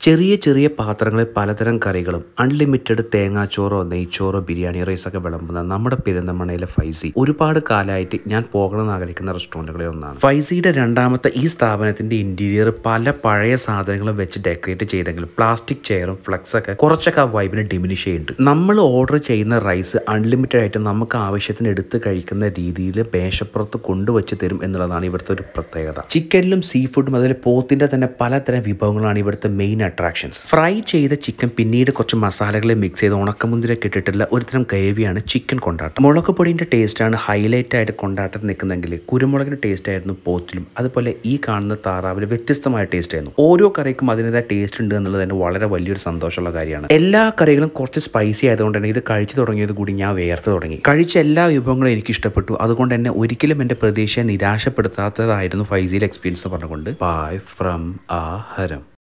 ചെറിയ ചെറിയ പാത്രങ്ങളിൽ പലതരം കറികളും അൺലിമിറ്റഡ് തേങ്ങാച്ചോറോ നെയ്ച്ചോറോ ബിരിയാണി റൈസൊക്കെ വിളമ്പുന്ന നമ്മുടെ പെരുന്തമണ്ണയിലെ ഫൈസി ഒരുപാട് കാലമായിട്ട് ഞാൻ പോകണമെന്ന് ആഗ്രഹിക്കുന്ന റെസ്റ്റോറൻറ്റുകളിൽ ഒന്നാണ് ഫൈസിയുടെ രണ്ടാമത്തെ ഈ സ്ഥാപനത്തിന്റെ ഇന്റീരിയർ പല പഴയ സാധനങ്ങളും വെച്ച് ഡെക്കറേറ്റ് ചെയ്തെങ്കിലും പ്ലാസ്റ്റിക് ചെയറും ഫ്ലക്സ് ഒക്കെ കുറച്ചൊക്കെ ആ വൈബിനെ ഡിമിനിഷ് ചെയ്യുന്നുണ്ട് നമ്മൾ ഓർഡർ ചെയ്യുന്ന റൈസ് അൺലിമിറ്റഡ് ആയിട്ട് നമുക്ക് ആവശ്യത്തിന് എടുത്ത് കഴിക്കുന്ന രീതിയിൽ മേശപ്പുറത്ത് കൊണ്ടുവച്ച് തരും എന്നുള്ളതാണ് ഇവിടുത്തെ ഒരു പ്രത്യേകത ചിക്കനിലും സീ ഫുഡും അതിൽ പോത്തിന്റെ തന്നെ പലതരം വിഭവങ്ങളാണ് ഇവിടുത്തെ മെയിൻ അട്രാക്ഷൻസ് ഫ്രൈ ചെയ്ത ചിക്കൻ പിന്നീട് കുറച്ച് മസാലകൾ മിക്സ് ചെയ്ത് ഉണക്കമുന്തിരൊക്കെ ഇട്ടിട്ടുള്ള ഒരുതരം ഗ്രേവിയാണ് ചിക്കൻ കൊണ്ടാട്ടം മുളക് പൊടിയുടെ ടേസ്റ്റാണ് ഹൈലൈറ്റ് ആയിട്ട് കൊണ്ടാട്ടം നിൽക്കുന്നെങ്കിൽ കുരുമുളകിന്റെ ടേസ്റ്റ് ആയിരുന്നു പോത്തിലും അതുപോലെ ഈ കാണുന്ന താറാവിൽ വ്യത്യസ്തമായ ടേസ്റ്റ് ആയിരുന്നു ഓരോ കറിക്കും അതിൻ്റെതായ ടേസ്റ്റ് ഉണ്ട് എന്നുള്ളത് തന്നെ വളരെ വലിയൊരു സന്തോഷമുള്ള കാര്യമാണ് എല്ലാ കറികളും കുറച്ച് സ്പൈസി ആയതുകൊണ്ട് തന്നെ ഇത് കഴിച്ചു തുടങ്ങിയത് കൂടി ഞാൻ വേർത്ത് തുടങ്ങി കഴിച്ച എല്ലാ വിഭവങ്ങളും എനിക്ക് ഇഷ്ടപ്പെട്ടു അതുകൊണ്ട് തന്നെ ഒരിക്കലും എൻ്റെ പ്രതീക്ഷയെ നിരാശപ്പെടുത്താത്തതായിരുന്നു ഫൈസിയിൽ എക്സ്പീരിയൻസ് എന്ന് പറഞ്ഞുകൊണ്ട് ബൈ ഫ്രം ആ ഹരം